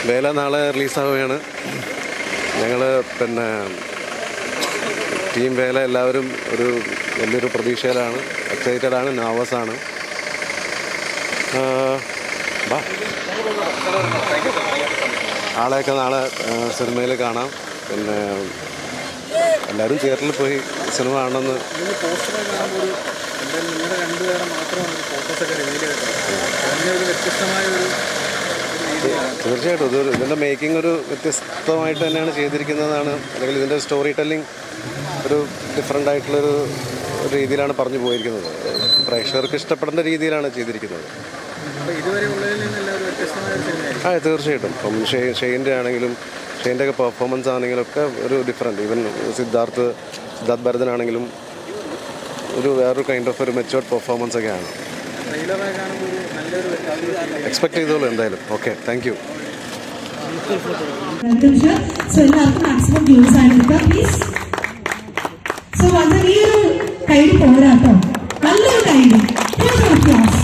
വേല നാളെ റിലീസാവുകയാണ് ഞങ്ങൾ പിന്നെ ടീം വേല എല്ലാവരും ഒരു വലിയൊരു പ്രതീക്ഷയിലാണ് എക്സൈറ്റഡ് ആണ് nervous ആണ് ആ, ബാ ആളെയൊക്കെ നാളെ സിനിമയിൽ കാണാം പിന്നെ എല്ലാവരും തിയേറ്ററിൽ പോയി സിനിമ കാണണമെന്ന് ഇതിന് പോസ്റ്റർ കാണുമ്പോൾ ഒരു എന്തായാലും നിങ്ങളുടെ രണ്ടുപേരെ മാത്രമാണ് ഫോട്ടോസൊക്കെ റിവീൽ ചെയ്തിട്ടുള്ളത് അതിൻ്റെ ഒരു വ്യത്യസ്തമായ ഒരു ഒരു രീതിയാണ് തീർച്ചയായിട്ടും ഇതൊരു ഇതിൻ്റെ മേക്കിംഗ് ഒരു വ്യത്യസ്തമായിട്ട് തന്നെയാണ് ചെയ്തിരിക്കുന്നതാണ് അല്ലെങ്കിൽ ഇതിൻ്റെ സ്റ്റോറി ടെല്ലിംഗ് ഒരു ഡിഫറെൻ്റ് ആയിട്ടുള്ളൊരു ഒരു രീതിയിലാണ് പറഞ്ഞു പോയിരിക്കുന്നത് പ്രേക്ഷകർക്ക് ഇഷ്ടപ്പെടേണ്ട രീതിയിലാണ് ചെയ്തിരിക്കുന്നത് അപ്പോൾ ഇതുവരെ ഉള്ളതിൽ നിന്നെല്ലാം ഒരു വ്യത്യസ്തമായ ഒരു സിനിമയായിരിക്കും ആ തീർച്ചയായിട്ടും ഇപ്പം ഷെയ് ഷെയിൻ്റെ ആണെങ്കിലും ഷെയിൻ്റെ ഒക്കെ പെർഫോമൻസ് ആണെങ്കിലും ഒക്കെ ഒരു ഡിഫറെൻറ്റ് ഈവൻ സിദ്ധാർത്ഥ് സിദ്ധാർത്ഥ് ഭരതനാണെങ്കിലും ഒരു വേറൊരു കൈൻഡ് ഓഫ് ഒരു മെച്ചുവേർഡ് പെർഫോമൻസ് ഒക്കെയാണ് ട്രെയിലറെ കാണുമ്പോൾ ഒരു നല്ലൊരു വ്യത്യാസം എക്സ്പെക്ട് ചെയ്തോളൂ എന്തായാലും okay thank you welcome sir so എല്ലാവർക്കും മാക്സിമം വ്യൂസ് ആണ് എടുക്കുക പ്ലീസ് സോ അത് ഈ ഒരു കൈഡി പോരാട്ടോ നല്ലൊരു കൈഡി class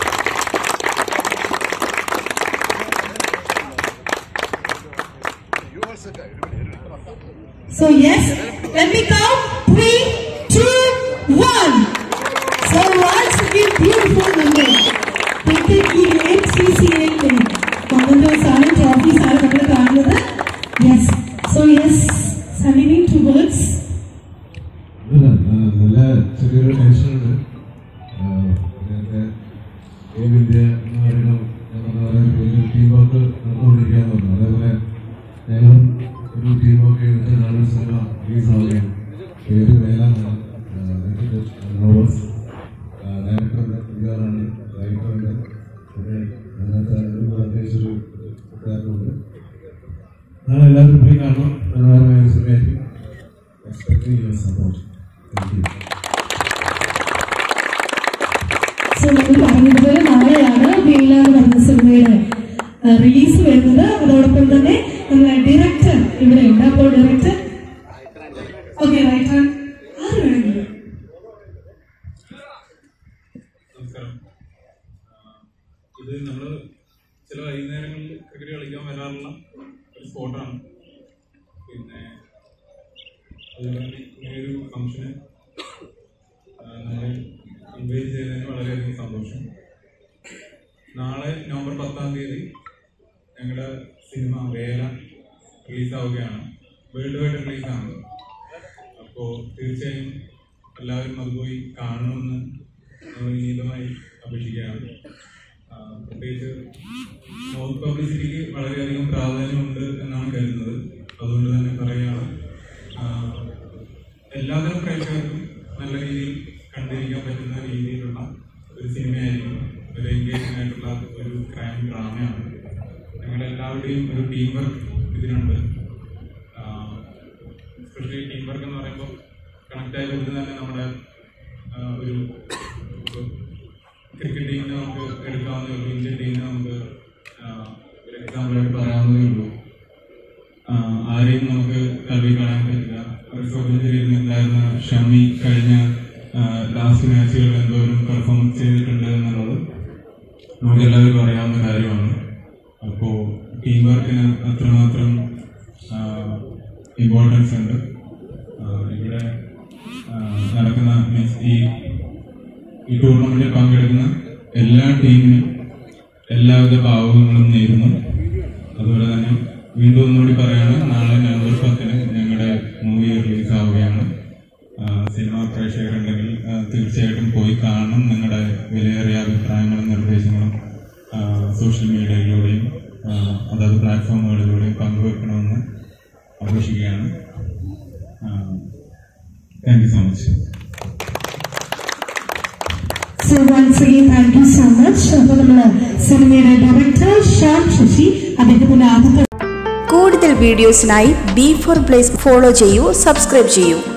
So yes, let me count. Three, two, one. So once again, beautiful number. പ്രത്യേക ഈ M C C A commandos ആണ് ട്രോഫീസ് ആണ് നമ്മൾ കാണുന്നത് യെസ് സോ യെസ് സണ്ണിനി ടു വേർഡ്സ് അല്ല, ആ, നല്ല ചെറിയൊരു ടെൻഷനുണ്ട് നേരത്തെ ഏം ഇന്ത്യ എന്ന് പറയുന്ന എന്താ പറയുക വലിയൊരു ടീം വർക്ക് നടന്നുകൊണ്ടിരിക്കുകയെന്ന് പറഞ്ഞു അതേപോലെ ഞങ്ങളും ഒരു ടീം വർക്ക് ചെയ്തിട്ട് നാളെ സിനിമ റിലീസ് ആവുകയാണ് പേര് വേലാന്നാണ് നോവൽസ് ഡയറക്ടറുണ്ട് ഇതാണ് റൈറ്ററുണ്ട് പിന്നെ അതിനകത്ത് ഒരു അത്യാവശ്യം ഒരു കൂട്ടുകാരനുണ്ട് നാളെ എല്ലാവരും പോയി കാണണം മനോഹരമായ ഒരു സിനിമയായിരിക്കും expecting your support. Thank you. So നമ്മൾ പറഞ്ഞതുപോലെ നാളെയാണ് വീല എന്ന് പറഞ്ഞ സിനിമയുടെ റിലീസ് വരുന്നത് അതോടൊപ്പം തന്നെ നമ്മളെ ഡയറക്ടർ ഇവിടെ ഉണ്ട് അപ്പോൾ ഡയറക്ടർ ഓക്കെ റൈറ്റർ ആര് വേണമെങ്കിലും നമസ്കാരം ആഹ് ഇത് നമ്മൾ ചില വൈകുന്നേരങ്ങളിൽ ക്രിക്കറ്റ് കളിക്കാൻ വരാറുള്ള ഒരു സ്പോട്ടാണ് പിന്നെ അതുപോലെ തന്നെ ഇങ്ങനെയൊരു ഫംഗ്ഷന് നമ്മളെ ഇൻവൈറ്റ് ചെയ്തതിന് വളരെയധികം സന്തോഷം നാളെ നവംബർ പത്താം തീയതി ഞങ്ങളുടെ സിനിമ വേല റിലീസാവുകയാണ് വേൾഡ് വൈഡ് റിലീസാണ് അപ്പോൾ തീർച്ചയായും എല്ലാവരും അത് പോയി കാണണമെന്ന് നമ്മൾ വിനീതമായി അപേക്ഷിക്കുകയാണ് ആ, പ്രത്യേകിച്ച് മൗത്ത് പബ്ലിസിറ്റിക്ക് വളരെയധികം പ്രാധാന്യമുണ്ട് എന്നാണ് കരുതുന്നത് അതുകൊണ്ട് തന്നെ പറയുകയാണ് ആ, എല്ലാതരം പ്രേക്ഷകർക്കും നല്ല രീതിയിൽ കണ്ടിരിക്കാൻ പറ്റുന്ന രീതിയിലുള്ള ഒരു സിനിമയായിരിക്കും ഒരു എൻഗേജിംഗ് ആയിട്ടുള്ള ഒരു ക്രൈം ഡ്രാമയാണ് ഞങ്ങളുടെ എല്ലാവരുടെയും ഒരു ടീം വർക്ക് ഇതിനുണ്ട് എസ്പെഷ്യലി ടീം വർക്ക് എന്ന് പറയുമ്പോൾ കണക്ട് ആയി വരുന്നത് തന്നെ നമ്മുടെ ആ, ഒരു ക്രിക്കറ്റ് ടീമിനെ നമുക്ക് എടുക്കാവുന്നേ ഉള്ളൂ ഇന്ത്യൻ ടീമിനെ നമുക്ക് ആ, ഒരു എക്സാമ്പിളായിട്ട് പറയാവുന്നതേ ഉള്ളൂ ആ, ആരെയും നമുക്ക് തള്ളി കളയാൻ പറ്റില്ല റിസോർട്ടിൽ ഉണ്ടായിരുന്ന ഷമി കഴിഞ്ഞ ലാസ്റ്റ് മാച്ചുകളിൽ എന്തോരം പെർഫോമൻസ് ചെയ്തിട്ടുണ്ട് എന്നുള്ളത് നമുക്ക് എല്ലാവർക്കും അറിയാവുന്ന കാര്യമാണ് അപ്പോൾ ടീം വർക്കിന് അത്രമാത്രം ഇമ്പോർട്ടൻസ് ഉണ്ട് ആ, ഇവിടെ ആ, നടക്കുന്ന മീൻസ് ഈ ഈ ടൂർണമെന്റിൽ പങ്കെടുക്കുന്ന എല്ലാ ടീമിനും എല്ലാവിധ ഭാവങ്ങളും നേരുന്നു അതുപോലെ തന്നെ വീണ്ടും ഒന്നുകൂടി പറയാണ് നാളെ നവംബർ പത്തിന് ഞങ്ങളുടെ മൂവി റിലീസ് ആവുകയാണ് ആ, സിനിമാ പ്രേക്ഷകരുണ്ടെങ്കിൽ ആ, തീർച്ചയായിട്ടും പോയി കാണണം നിങ്ങളുടെ വിലയേറിയ അഭിപ്രായങ്ങളും നിർദ്ദേശങ്ങളും ആ, സോഷ്യൽ മീഡിയയിലൂടെയും ആ, അതാത് പ്ലാറ്റ്ഫോമുകളിലൂടെയും പങ്കുവെക്കണമെന്ന് അപേക്ഷിക്കുകയാണ് thank you so much so once again thank you so much അപ്പോൾ നമ്മൾ സിനിമയുടെ ഡയറക്ടർ ശ്യാം ശശി അദ്ദേഹത്തിന്റെ ആദ്യത്തെ കൂടുതൽ വീഡിയോസിനായി ബി ഫോർ പ്ലേസ് ഫോളോ ചെയ്യൂ സബ്സ്ക്രൈബ് ചെയ്യൂ